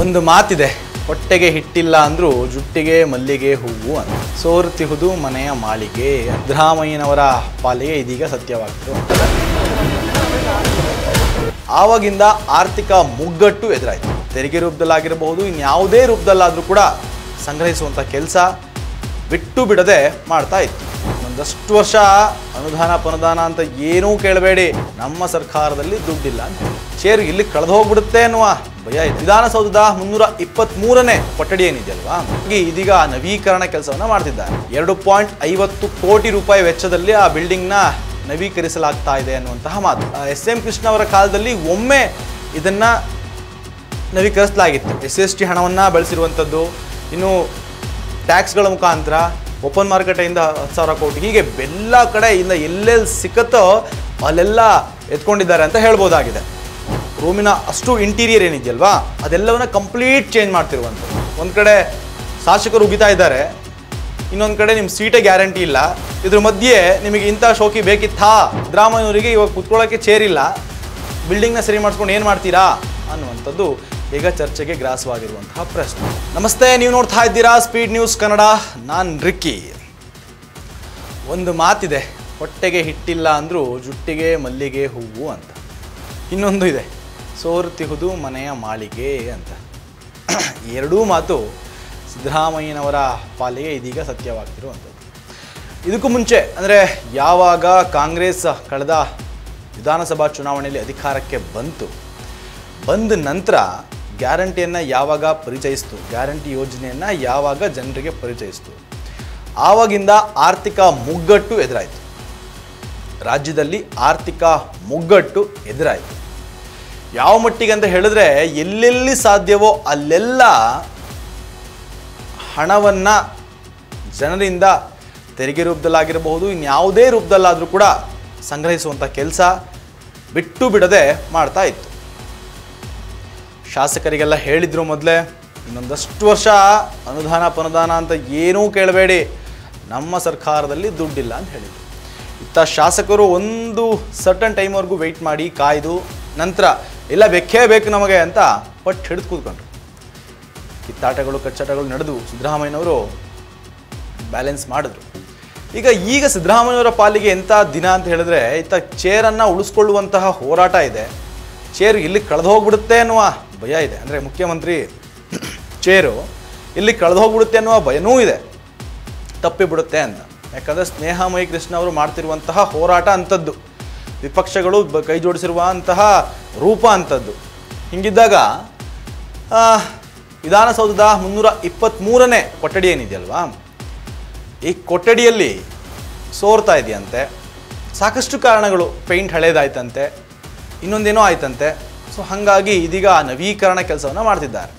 ಒಂದು ಮಾತಿದೆ ಹೊಟ್ಟೆಗೆ ಹಿಟ್ಟಿಲ್ಲ ಅಂದ್ರೂ ಜುಟ್ಟಿಗೆ ಮಲ್ಲಿಗೆ ಹೂವು ಅಂತ ಸೋರ್ತಿಹುದು ಮನೆಯ ಮಾಳಿಗೆ ಸಿದ್ದರಾಮಯ್ಯನವರ ಪಾಲಿಗೆ ಇದೀಗ ಸತ್ಯವಾಗ್ತಿರೋ ಆವಾಗಿಂದ ಆರ್ಥಿಕ ಮುಗ್ಗಟ್ಟು ಎದುರಾಯಿತು ತೆರಿಗೆ ರೂಪದಲ್ಲಾಗಿರಬಹುದು ಇನ್ಯಾವುದೇ ರೂಪದಲ್ಲಾದರೂ ಕೂಡ ಸಂಗ್ರಹಿಸುವಂಥ ಕೆಲಸ ಬಿಟ್ಟು ಬಿಡದೆ ಮಾಡ್ತಾ ಇತ್ತು ಒಂದಷ್ಟು ವರ್ಷ ಅನುದಾನ ಪನುದಾನ ಅಂತ ಏನೂ ಕೇಳಬೇಡಿ ನಮ್ಮ ಸರ್ಕಾರದಲ್ಲಿ ದುಡ್ಡಿಲ್ಲ ಅಂತ ಹೇಳಿ. ಚೇರ್ ಇಲ್ಲಿ ಕಳೆದು ಹೋಗ್ಬಿಡುತ್ತೆ ಅನ್ನುವ ಭಯ ಇದೆ ವಿಧಾನಸೌಧದ ಮುನ್ನೂರ ಇಪ್ಪತ್ತ್ಮೂರನೇ ಕೊಠಡಿ ಏನಿದೆಯಲ್ವಾ ಹಾಗೆ ಇದೀಗ ನವೀಕರಣ ಕೆಲಸವನ್ನ ಮಾಡ್ತಿದ್ದಾರೆ ಎರಡು ಪಾಯಿಂಟ್ ಐವತ್ತು ಕೋಟಿ ರೂಪಾಯಿ ವೆಚ್ಚದಲ್ಲಿ ಆ ಬಿಲ್ಡಿಂಗ್ನ ನವೀಕರಿಸಲಾಗ್ತಾ ಇದೆ ಅನ್ನುವಂತಹ ಮಾತು ಎಸ್ ಎಂ ಕೃಷ್ಣ ಅವರ ಕಾಲದಲ್ಲಿ ಒಮ್ಮೆ ಇದನ್ನ ನವೀಕರಿಸಲಾಗಿತ್ತು ಎಸ್ ಎಸ್ ಟಿ ಹಣವನ್ನು ಬಳಸಿರುವಂಥದ್ದು ಇನ್ನು ಟ್ಯಾಕ್ಸ್ಗಳ ಮುಖಾಂತರ ಓಪನ್ ಮಾರುಕಟ್ಟೆಯಿಂದ ಹತ್ತು ಸಾವಿರ ಕೋಟಿ ಹೀಗೆ ಎಲ್ಲ ಕಡೆಯಿಂದ ಎಲ್ಲೆಲ್ಲಿ ಸಿಕ್ಕತ್ತೋ ಅಲ್ಲೆಲ್ಲ ಎತ್ಕೊಂಡಿದ್ದಾರೆ ಅಂತ ಹೇಳ್ಬೋದಾಗಿದೆ ರೂಮಿನ ಅಷ್ಟು ಇಂಟೀರಿಯರ್ ಏನಿದೆಯಲ್ವಾ ಅದೆಲ್ಲವನ್ನ ಕಂಪ್ಲೀಟ್ ಚೇಂಜ್ ಮಾಡ್ತಿರುವಂಥದ್ದು ಒಂದು ಕಡೆ ಶಾಸಕರು ಉಗಿತಾ ಇದ್ದಾರೆ ಇನ್ನೊಂದು ಕಡೆ ನಿಮ್ಮ ಸೀಟೇ ಗ್ಯಾರಂಟಿ ಇಲ್ಲ ಇದ್ರ ಮಧ್ಯೆ ನಿಮಗೆ ಇಂಥ ಶೋಕಿ ಬೇಕಿತ್ತಾ ಸಿದ್ದರಾಮಯ್ಯನವರಿಗೆ ಇವಾಗ ಕುತ್ಕೊಳ್ಳೋಕ್ಕೆ ಚೇರ್ ಇಲ್ಲ ಬಿಲ್ಡಿಂಗ್ನ ಸರಿ ಮಾಡಿಸ್ಕೊಂಡು ಏನು ಮಾಡ್ತೀರಾ ಅನ್ನುವಂಥದ್ದು ಈಗ ಚರ್ಚೆಗೆ ಗ್ರಾಸವಾಗಿರುವಂತಹ ಪ್ರಶ್ನೆ ನಮಸ್ತೆ ನೀವು ನೋಡ್ತಾ ಇದ್ದೀರಾ ಸ್ಪೀಡ್ ನ್ಯೂಸ್ ಕನ್ನಡ ನಾನು ರಿಕ್ಕಿ ಒಂದು ಮಾತಿದೆ ಹೊಟ್ಟೆಗೆ ಹಿಟ್ಟಿಲ್ಲ ಅಂದರೂ ಜುಟ್ಟಿಗೆ ಮಲ್ಲಿಗೆ ಹೂವು ಅಂತ ಇನ್ನೊಂದು ಇದೆ ಸೋರ್ತಿಹುದು ಮನೆಯ ಮಾಳಿಗೆ ಅಂತ ಎರಡೂ ಮಾತು ಸಿದ್ದರಾಮಯ್ಯನವರ ಪಾಲಿಗೆ ಇದೀಗ ಸತ್ಯವಾಗ್ತಿರುವಂಥದ್ದು ಇದಕ್ಕೂ ಮುಂಚೆ ಅಂದರೆ ಯಾವಾಗ ಕಾಂಗ್ರೆಸ್ ಕಳೆದ ವಿಧಾನಸಭಾ ಚುನಾವಣೆಯಲ್ಲಿ ಅಧಿಕಾರಕ್ಕೆ ಬಂತು ಬಂದ ನಂತರ ಗ್ಯಾರಂಟಿಯನ್ನು ಯಾವಾಗ ಪರಿಚಯಿಸ್ತು ಗ್ಯಾರಂಟಿ ಯೋಜನೆಯನ್ನು ಯಾವಾಗ ಜನರಿಗೆ ಪರಿಚಯಿಸ್ತು ಆವಾಗಿಂದ ಆರ್ಥಿಕ ಮುಗ್ಗಟ್ಟು ಎದುರಾಯಿತು ರಾಜ್ಯದಲ್ಲಿ ಆರ್ಥಿಕ ಮುಗ್ಗಟ್ಟು ಎದುರಾಯಿತು ಯಾವ ಮಟ್ಟಿಗೆ ಅಂತ ಹೇಳಿದ್ರೆ ಎಲ್ಲೆಲ್ಲಿ ಸಾಧ್ಯವೋ ಅಲ್ಲೆಲ್ಲ ಹಣವನ್ನು ಜನರಿಂದ ತೆರಿಗೆ ರೂಪದಲ್ಲಾಗಿರಬಹುದು ಇನ್ಯಾವುದೇ ರೂಪದಲ್ಲಾದರೂ ಕೂಡ ಸಂಗ್ರಹಿಸುವಂಥ ಕೆಲಸ ಬಿಟ್ಟು ಬಿಡದೆ ಮಾಡ್ತಾ ಇತ್ತು ಶಾಸಕರಿಗೆಲ್ಲ ಹೇಳಿದ್ರು ಮೊದಲೇ ಇನ್ನೊಂದಷ್ಟು ವರ್ಷ ಅನುದಾನ ಪನುದಾನ ಅಂತ ಏನೂ ಕೇಳಬೇಡಿ ನಮ್ಮ ಸರ್ಕಾರದಲ್ಲಿ ದುಡ್ಡಿಲ್ಲ ಅಂತ ಹೇಳಿದ್ರು ಇತ್ತ ಶಾಸಕರು ಒಂದು ಸರ್ಟನ್ ಟೈಮ್ವರೆಗೂ ವೆಯ್ಟ್ ಮಾಡಿ ಕಾಯ್ದು ನಂತರ ಇಲ್ಲ ಬೇಕೇ ಬೇಕು ನಮಗೆ ಅಂತ ಪಟ್ಟು ಹಿಡಿದು ಕೂತ್ಕೊಂಡ್ರು ಕಿತ್ತಾಟಗಳು ಕಚ್ಚಾಟಗಳು ನಡೆದು ಸಿದ್ದರಾಮಯ್ಯನವರು ಬ್ಯಾಲೆನ್ಸ್ ಮಾಡಿದ್ರು ಈಗ ಈಗ ಸಿದ್ದರಾಮಯ್ಯವರ ಪಾಲಿಗೆ ಎಂಥ ದಿನ ಅಂತ ಹೇಳಿದ್ರೆ ಇತ್ತ ಚೇರನ್ನು ಉಳಿಸ್ಕೊಳ್ಳುವಂತಹ ಹೋರಾಟ ಇದೆ ಚೇರ್ ಇಲ್ಲಿ ಕಳೆದು ಹೋಗ್ಬಿಡುತ್ತೆ ಅನ್ನುವ ಭಯ ಇದೆ ಅಂದರೆ ಮುಖ್ಯಮಂತ್ರಿ ಚೇರು ಇಲ್ಲಿ ಕಳೆದು ಹೋಗ್ಬಿಡುತ್ತೆ ಅನ್ನುವ ಭಯನೂ ಇದೆ ತಪ್ಪಿಬಿಡುತ್ತೆ ಅಂತ ಯಾಕಂದರೆ ಸ್ನೇಹಮಯಿ ಕೃಷ್ಣ ಅವರು ಮಾಡ್ತಿರುವಂತಹ ಹೋರಾಟ ಅಂಥದ್ದು ವಿಪಕ್ಷಗಳು ಬ- ಕೈ ಜೋಡಿಸಿರುವಂತಹ ರೂಪ ಅಂಥದ್ದು ಹಿಂಗಿದ್ದಾಗ ಆ, ವಿಧಾನಸೌಧದ ಮುನ್ನೂರ ಇಪ್ಪತ್ತ್ಮೂರನೇ ಕೊಠಡಿ ಏನಿದೆಯಲ್ವಾ ಈ ಕೊಠಡಿಯಲ್ಲಿ ಸೋರ್ತಾ ಇದೆಯಂತೆ ಸಾಕಷ್ಟು ಕಾರಣಗಳು ಪೇಂಟ್ ಹಳೇದಾಯ್ತಂತೆ ಇನ್ನೊಂದೇನೋ ಆಯ್ತಂತೆ ಸೊ ಹಾಗಾಗಿ ಇದೀಗ ನವೀಕರಣ ಕೆಲಸವನ್ನು ಮಾಡ್ತಿದ್ದಾರೆ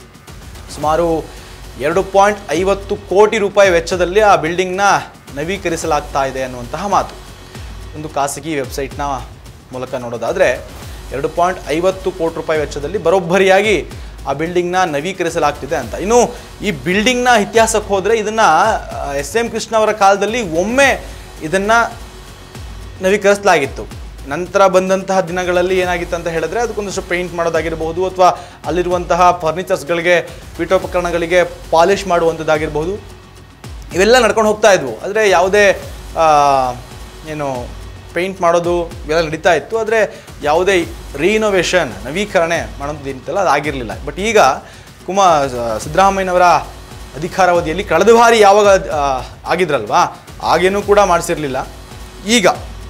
ಸುಮಾರು ಎರಡು ಪಾಯಿಂಟ್ ಐವತ್ತು ಕೋಟಿ ರೂಪಾಯಿ ವೆಚ್ಚದಲ್ಲಿ ಆ ಬಿಲ್ಡಿಂಗ್ನ ನವೀಕರಿಸಲಾಗ್ತಾ ಇದೆ ಅನ್ನುವಂತಹ ಮಾತು ಒಂದು ಖಾಸಗಿ ವೆಬ್ಸೈಟ್ನ ಮೂಲಕ ನೋಡೋದಾದರೆ ಎರಡು ಪಾಯಿಂಟ್ ಐವತ್ತು ಕೋಟಿ ರೂಪಾಯಿ ವೆಚ್ಚದಲ್ಲಿ ಬರೋಬ್ಬರಿಯಾಗಿ ಆ ಬಿಲ್ಡಿಂಗ್ನ ನವೀಕರಿಸಲಾಗ್ತಿದೆ ಅಂತ ಇನ್ನು ಈ ಬಿಲ್ಡಿಂಗ್ನ ಇತಿಹಾಸಕ್ಕೆ ಹೋದರೆ ಇದನ್ನು ಎಸ್ ಎಂ ಕೃಷ್ಣ ಅವರ ಕಾಲದಲ್ಲಿ ಒಮ್ಮೆ ಇದನ್ನು ನವೀಕರಿಸಲಾಗಿತ್ತು ನಂತರ ಬಂದಂತಹ ದಿನಗಳಲ್ಲಿ ಏನಾಗಿತ್ತು ಅಂತ ಹೇಳಿದ್ರೆ ಅದಕ್ಕೊಂದಷ್ಟು ಪೇಂಟ್ ಮಾಡೋದಾಗಿರಬಹುದು ಅಥವಾ ಅಲ್ಲಿರುವಂತಹ ಫರ್ನಿಚರ್ಸ್ಗಳಿಗೆ ಪೀಠೋಪಕರಣಗಳಿಗೆ ಪಾಲಿಷ್ ಮಾಡುವಂಥದ್ದಾಗಿರಬಹುದು ಇವೆಲ್ಲ ನಡ್ಕೊಂಡು ಹೋಗ್ತಾ ಇದ್ವು ಆದರೆ ಯಾವುದೇ ಆ, ಏನು ಪೇಂಟ್ ಮಾಡೋದು ಇವೆಲ್ಲ ನಡೀತಾ ಇತ್ತು ಆದರೆ ಯಾವುದೇ ರೀನೋವೇಷನ್ ನವೀಕರಣೆ ಮಾಡೋದು ಏನಿತ್ತಲ್ಲ ಅದಾಗಿರಲಿಲ್ಲ ಬಟ್ ಈಗ ಕುಮಾರ್ ಸಿದ್ದರಾಮಯ್ಯನವರ ಅಧಿಕಾರಾವಧಿಯಲ್ಲಿ ಕಳೆದ ಬಾರಿ ಯಾವಾಗ ಆ, ಆಗಿದ್ರಲ್ವಾ ಆಗೇನೂ ಕೂಡ ಮಾಡಿಸಿರಲಿಲ್ಲ ಈಗ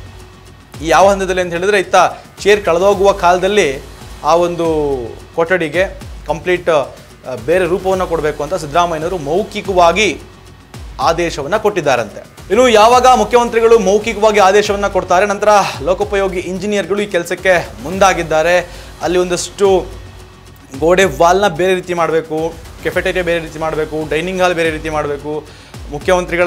ಈ ಯಾವ ಹಂತದಲ್ಲಿ ಅಂತ ಹೇಳಿದ್ರೆ ಇತ್ತ ಚೇರ್ ಕಳೆದೋಗುವ ಕಾಲದಲ್ಲಿ ಆ ಒಂದು ಕೊಠಡಿಗೆ ಕಂಪ್ಲೀಟ್ ಬೇರೆ ರೂಪವನ್ನು ಕೊಡಬೇಕು ಅಂತ ಸಿದ್ದರಾಮಯ್ಯನವರು ಮೌಖಿಕವಾಗಿ ಆದೇಶವನ್ನು ಕೊಟ್ಟಿದ್ದಾರಂತೆ ಇನ್ನು ಯಾವಾಗ ಮುಖ್ಯಮಂತ್ರಿಗಳು ಮೌಖಿಕವಾಗಿ ಆದೇಶವನ್ನು ಕೊಡ್ತಾರೆ ನಂತರ ಲೋಕೋಪಯೋಗಿ ಇಂಜಿನಿಯರ್ಗಳು ಈ ಕೆಲಸಕ್ಕೆ ಮುಂದಾಗಿದ್ದಾರೆ ಅಲ್ಲಿ ಒಂದಷ್ಟು ಗೋಡೆ ವಾಲ್ನ ಬೇರೆ ರೀತಿ ಮಾಡಬೇಕು ಕೆಫೆಟೇರಿಯಾ ಬೇರೆ ರೀತಿ ಮಾಡಬೇಕು ಡೈನಿಂಗ್ ಹಾಲ್ ಬೇರೆ ರೀತಿ ಮಾಡಬೇಕು ಮುಖ್ಯಮಂತ್ರಿಗಳ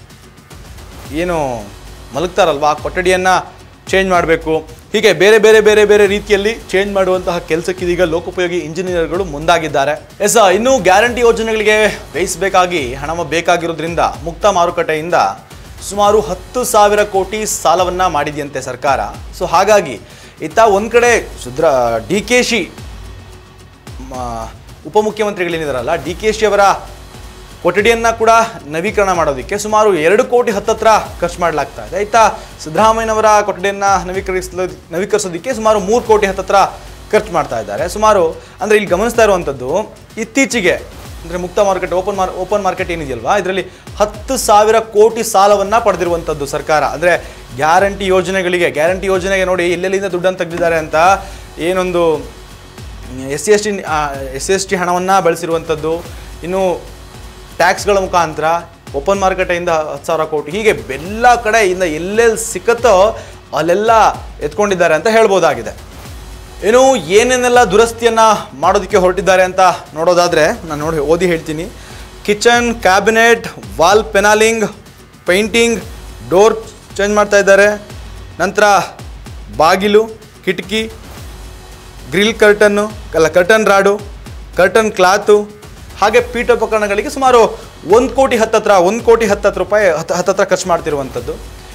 ಏನು ಮಲಗ್ತಾರಲ್ವಾ ಆ ಕೊಠಡಿಯನ್ನು ಚೇಂಜ್ ಮಾಡಬೇಕು ಹೀಗೆ ಬೇರೆ ಬೇರೆ ಬೇರೆ ಬೇರೆ ರೀತಿಯಲ್ಲಿ ಚೇಂಜ್ ಮಾಡುವಂತಹ ಕೆಲಸಕ್ಕೆ ಇದೀಗ ಲೋಕೋಪಯೋಗಿ ಇಂಜಿನಿಯರ್ಗಳು ಮುಂದಾಗಿದ್ದಾರೆ ಎಸ್ ಇನ್ನು ಗ್ಯಾರಂಟಿ ಯೋಜನೆಗಳಿಗೆ ವ್ಯಯಿಸಬೇಕಾಗಿ ಹಣ ಬೇಕಾಗಿರೋದ್ರಿಂದ ಮುಕ್ತ ಮಾರುಕಟ್ಟೆಯಿಂದ ಸುಮಾರು ಹತ್ತು ಸಾವಿರ ಕೋಟಿ ಸಾಲವನ್ನ ಮಾಡಿದೆಯಂತೆ ಸರ್ಕಾರ ಸೊ ಹಾಗಾಗಿ ಇತ್ತ ಒಂದು ಕಡೆ ಸುದ್ರ ಡಿ ಕೆ ಶಿ ಮ- ಉಪಮುಖ್ಯಮಂತ್ರಿಗಳೇನಿದಾರಲ್ಲ ಡಿ ಕೆ ಶಿ ಅವರ ಕೊಠಡಿಯನ್ನು ಕೂಡ ನವೀಕರಣ ಮಾಡೋದಕ್ಕೆ ಸುಮಾರು ಎರಡು ಕೋಟಿ ಹತ್ತತ್ರ ಖರ್ಚು ಮಾಡಲಾಗ್ತಾ ಇದೆ ಆಯ್ತಾ ಸಿದ್ದರಾಮಯ್ಯನವರ ಕೊಠಡಿಯನ್ನು ನವೀಕರಿಸಲು ನವೀಕರಿಸೋದಕ್ಕೆ ಸುಮಾರು ಮೂರು ಕೋಟಿ ಹತ್ತತ್ರ ಖರ್ಚು ಮಾಡ್ತಾ ಇದ್ದಾರೆ ಸುಮಾರು ಅಂದರೆ ಇಲ್ಲಿ ಗಮನಿಸ್ತಾ ಇರುವಂಥದ್ದು ಇತ್ತೀಚೆಗೆ ಅಂದರೆ ಮುಕ್ತ ಮಾರುಕಟ್ಟೆ ಓಪನ್ ಮಾರ್ ಓಪನ್ ಮಾರ್ಕೆಟ್ ಏನಿದೆಯಲ್ವಾ ಇದರಲ್ಲಿ ಹತ್ತು ಸಾವಿರ ಕೋಟಿ ಸಾಲವನ್ನು ಪಡೆದಿರುವಂಥದ್ದು ಸರ್ಕಾರ ಅಂದರೆ ಗ್ಯಾರಂಟಿ ಯೋಜನೆಗಳಿಗೆ ಗ್ಯಾರಂಟಿ ಯೋಜನೆಗೆ ನೋಡಿ ಎಲ್ಲೆಲ್ಲಿಂದ ದುಡ್ಡನ್ನು ತೆಗೆದಿದ್ದಾರೆ ಅಂತ ಏನೊಂದು S C S T S C S T ಹಣವನ್ನು ಬಳಸಿರುವಂಥದ್ದು ಇನ್ನು ಟ್ಯಾಕ್ಸ್ಗಳ ಮುಖಾಂತರ ಓಪನ್ ಮಾರುಕಟ್ಟೆಯಿಂದ ಹತ್ತು ಸಾವಿರ ಕೋಟಿ ಹೀಗೆ ಎಲ್ಲ ಕಡೆಯಿಂದ ಎಲ್ಲೆಲ್ಲಿ ಸಿಕ್ಕತ್ತೋ ಅಲ್ಲೆಲ್ಲ ಎತ್ಕೊಂಡಿದ್ದಾರೆ ಅಂತ ಹೇಳ್ಬೋದಾಗಿದೆ ಏನು ಏನೇನೆಲ್ಲ ದುರಸ್ತಿಯನ್ನು ಮಾಡೋದಕ್ಕೆ ಹೊರಟಿದ್ದಾರೆ ಅಂತ ನೋಡೋದಾದರೆ ನಾನು ನೋಡಿ ಓದಿ ಹೇಳ್ತೀನಿ kitchen cabinet wall panelling painting door change ಮಾಡ್ತಾ ಇದ್ದಾರೆ ನಂತರ ಬಾಗಿಲು ಕಿಟಕಿ ಗ್ರಿಲ್ ಕರ್ಟನ್ನು ಅಲ್ಲ ಕರ್ಟನ್ ರಾಡು ಕರ್ಟನ್ ಕ್ಲಾತು ಹಾಗೆ ಪೀಠೋಪಕರಣಗಳಿಗೆ ಸುಮಾರು ಒಂದು ಕೋಟಿ ಹತ್ತತ್ರ ಒಂದು ಕೋಟಿ ಹತ್ತತ್ತು ರೂಪಾಯಿ ಹತ್ತು ಹತ್ತತ್ರ ಖರ್ಚು ಮಾಡ್ತಿರುವಂಥದ್ದು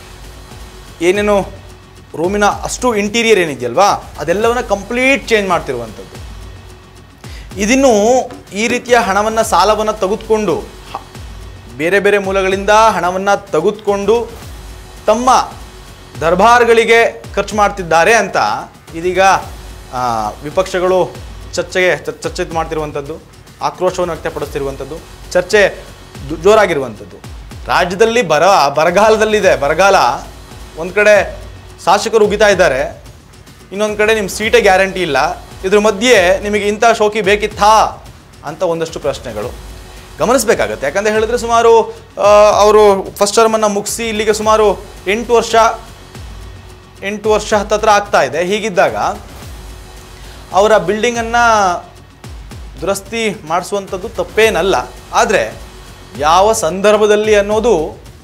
ಏನೇನು ರೂಮಿನ ಅಷ್ಟು ಇಂಟೀರಿಯರ್ ಏನಿದೆಯಲ್ವಾ ಅದೆಲ್ಲವನ್ನ ಕಂಪ್ಲೀಟ್ ಚೇಂಜ್ ಮಾಡ್ತಿರುವಂಥದ್ದು ಇದಿನ್ನು ಈ ರೀತಿಯ ಹಣವನ್ನು ಸಾಲವನ್ನು ತೆಗೆದುಕೊಂಡು ಹ- ಬೇರೆ ಬೇರೆ ಮೂಲಗಳಿಂದ ಹಣವನ್ನು ತೆಗೆದುಕೊಂಡು ತಮ್ಮ ದರ್ಬಾರ್ಗಳಿಗೆ ಖರ್ಚು ಮಾಡ್ತಿದ್ದಾರೆ ಅಂತ ಇದೀಗ ಆ, ವಿಪಕ್ಷಗಳು ಚರ್ಚೆಗೆ ಚ- ಚರ್ಚೆ ಮಾಡ್ತಿರುವಂಥದ್ದು ಆಕ್ರೋಶವನ್ನು ವ್ಯಕ್ತಪಡಿಸ್ತಿರುವಂಥದ್ದು ಚರ್ಚೆ ದು- ಜೋರಾಗಿರುವಂಥದ್ದು ರಾಜ್ಯದಲ್ಲಿ ಬರ ಬರಗಾಲದಲ್ಲಿದೆ ಬರಗಾಲ ಒಂದು ಕಡೆ ಶಾಸಕರು ಉಗಿತಾ ಇದ್ದಾರೆ ಇನ್ನೊಂದು ಕಡೆ ನಿಮ್ಮ ಸೀಟೇ ಗ್ಯಾರಂಟಿ ಇಲ್ಲ ಇದ್ರ ಮಧ್ಯೆ ನಿಮಗೆ ಇಂಥ ಶೋಕಿ ಬೇಕಿತ್ತಾ ಅಂತ ಒಂದಷ್ಟು ಪ್ರಶ್ನೆಗಳು ಗಮನಿಸಬೇಕಾಗತ್ತೆ ಯಾಕಂತ ಹೇಳಿದ್ರೆ ಸುಮಾರು ಅವರು ಫಸ್ಟ್ ಟರ್ಮನ್ನು ಮುಗಿಸಿ ಇಲ್ಲಿಗೆ ಸುಮಾರು ಎಂಟು ವರ್ಷ ಎಂಟು ವರ್ಷ ಹತ್ತತ್ರ ಆಗ್ತಾ ಇದೆ ಹೀಗಿದ್ದಾಗ ಅವರ ಬಿಲ್ಡಿಂಗನ್ನು ದುರಸ್ತಿ ಮಾಡಿಸುವಂಥದ್ದು ತಪ್ಪೇನಲ್ಲ ಆದರೆ ಯಾವ ಸಂದರ್ಭದಲ್ಲಿ ಅನ್ನೋದು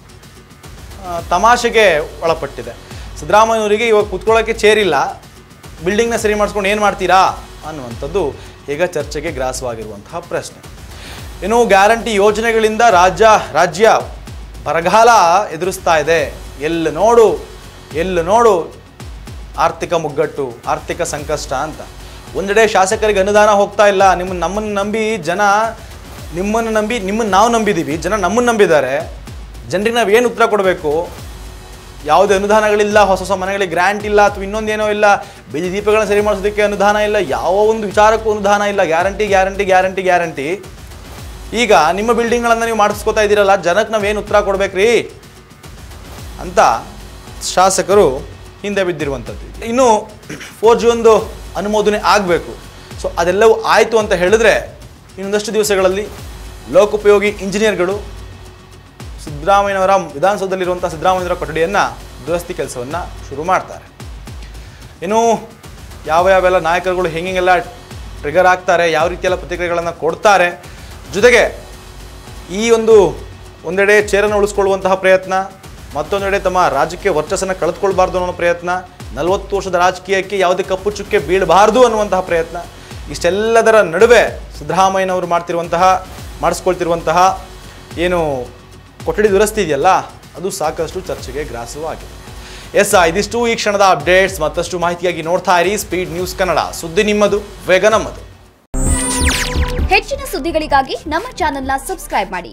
ಆ, ತಮಾಷೆಗೆ ಒಳಪಟ್ಟಿದೆ ಸಿದ್ದರಾಮಯ್ಯನವರಿಗೆ ಇವಾಗ ಕುತ್ಕೊಳ್ಳೋಕ್ಕೆ ಚೇರ್ ಇಲ್ಲ ಬಿಲ್ಡಿಂಗ್ನ ಸರಿ ಮಾಡಿಸ್ಕೊಂಡು ಏನು ಮಾಡ್ತೀರಾ ಅನ್ನುವಂಥದ್ದು ಈಗ ಚರ್ಚೆಗೆ ಗ್ರಾಸವಾಗಿರುವಂತಹ ಪ್ರಶ್ನೆ ಇನ್ನು ಗ್ಯಾರಂಟಿ ಯೋಜನೆಗಳಿಂದ ರಾಜ್ಯ ರಾಜ್ಯ ಬರಗಾಲ ಎದುರಿಸ್ತಾ ಇದೆ ಎಲ್ಲಿ ನೋಡು ಎಲ್ಲಿ ನೋಡು ಆರ್ಥಿಕ ಮುಗ್ಗಟ್ಟು ಆರ್ಥಿಕ ಸಂಕಷ್ಟ ಅಂತ ಒಂದೆಡೆ ಶಾಸಕರಿಗೆ ಅನುದಾನ ಹೋಗ್ತಾ ಇಲ್ಲ ನಿಮ್ಮನ್ನು ನಮ್ಮನ್ನು ನಂಬಿ ಜನ ನಿಮ್ಮನ್ನು ನಂಬಿ ನಿಮ್ಮನ್ನು ನಾವು ನಂಬಿದ್ದೀವಿ ಜನ ನಮ್ಮನ್ನು ನಂಬಿದ್ದಾರೆ ಜನರಿಗೆ ನಾವು ಏನು ಉತ್ತರ ಕೊಡಬೇಕು ಯಾವುದೇ ಅನುದಾನಗಳಿಲ್ಲ ಹೊಸ ಹೊಸ ಮನೆಗಳಿಗೆ ಗ್ರ್ಯಾಂಟ್ ಇಲ್ಲ ಅಥವಾ ಇನ್ನೊಂದೇನೋ ಇಲ್ಲ ಬೀದಿ ದೀಪಗಳನ್ನ ಸರಿ ಮಾಡಿಸೋದಕ್ಕೆ ಅನುದಾನ ಇಲ್ಲ ಯಾವ ಒಂದು ವಿಚಾರಕ್ಕೂ ಅನುದಾನ ಇಲ್ಲ ಗ್ಯಾರಂಟಿ ಗ್ಯಾರಂಟಿ ಗ್ಯಾರಂಟಿ ಗ್ಯಾರಂಟಿ ಈಗ ನಿಮ್ಮ ಬಿಲ್ಡಿಂಗ್ಗಳನ್ನು ನೀವು ಮಾಡಿಸ್ಕೋತಾ ಇದ್ದೀರಲ್ಲ ಜನಕ್ಕೆ ನಾವೇನು ಉತ್ತರ ಕೊಡ್ಬೇಕ್ರಿ ಅಂತ ಶಾಸಕರು ಹಿಂದೆ ಬಿದ್ದಿರುವಂಥದ್ದು ಇನ್ನು ಫೋರ್ ಜಿ ಒಂದು ಅನುಮೋದನೆ ಆಗಬೇಕು ಸೊ ಅದೆಲ್ಲವೂ ಆಯಿತು ಅಂತ ಹೇಳಿದ್ರೆ ಇನ್ನೊಂದಷ್ಟು ದಿವಸಗಳಲ್ಲಿ ಲೋಕೋಪಯೋಗಿ ಇಂಜಿನಿಯರ್ಗಳು ಸಿದ್ದರಾಮಯ್ಯನವರ ವಿಧಾನಸೌಧದಲ್ಲಿರುವಂಥ ಸಿದ್ದರಾಮಯ್ಯನವರ ಕೊಠಡಿಯನ್ನು ದುರಸ್ತಿ ಕೆಲಸವನ್ನು ಶುರು ಮಾಡ್ತಾರೆ ಇನ್ನು ಯಾವ ಯಾವೆಲ್ಲ ನಾಯಕರುಗಳು ಹೆಂಗೆಲ್ಲ ಟ್ರಿಗರ್ ಆಗ್ತಾರೆ ಯಾವ ರೀತಿಯೆಲ್ಲ ಪ್ರತಿಕ್ರಿಯೆಗಳನ್ನು ಕೊಡ್ತಾರೆ ಜೊತೆಗೆ ಈ ಒಂದು ಒಂದೆಡೆ ಚೇರನ್ನು ಉಳಿಸ್ಕೊಳ್ಳುವಂತಹ ಪ್ರಯತ್ನ ಮತ್ತೊಂದೆಡೆ ತಮ್ಮ ರಾಜಕೀಯ ವರ್ಚಸ್ಸನ್ನು ಕಳೆದುಕೊಳ್ಬಾರ್ದು ಅನ್ನೋ ಪ್ರಯತ್ನ ನಲವತ್ತು ವರ್ಷದ ರಾಜಕೀಯಕ್ಕೆ ಯಾವುದೇ ಕಪ್ಪು ಚುಕ್ಕೆ ಬೀಳಬಾರ್ದು ಅನ್ನುವಂತಹ ಪ್ರಯತ್ನ ಇಷ್ಟೆಲ್ಲದರ ನಡುವೆ ಸಿದ್ದರಾಮಯ್ಯನವರು ಮಾಡ್ತಿರುವಂತಹ ಮಾಡಿಸ್ಕೊಳ್ತಿರುವಂತಹ ಏನು ಕೊಠಡಿ ದುರಸ್ತಿ ಇದೆಯಲ್ಲ ಅದು ಸಾಕಷ್ಟು ಚರ್ಚೆಗೆ ಗ್ರಾಸವೂ ಆಗಿದೆ ಎಸ್ ಇದಿಷ್ಟು ಈ ಕ್ಷಣದ ಅಪ್ಡೇಟ್ಸ್ ಮತ್ತಷ್ಟು ಮಾಹಿತಿಯಾಗಿ ನೋಡ್ತಾ ಇರಿ ಸ್ಪೀಡ್ ನ್ಯೂಸ್ ಕನ್ನಡ ಸುದ್ದಿ ನಿಮ್ಮದು ವೇಗ ನಮ್ಮದು ಹೆಚ್ಚಿನ ಸುದ್ದಿಗಳಿಗಾಗಿ ನಮ್ಮ ಚಾನೆಲ್ನ ಸಬ್ಸ್ಕ್ರೈಬ್ ಮಾಡಿ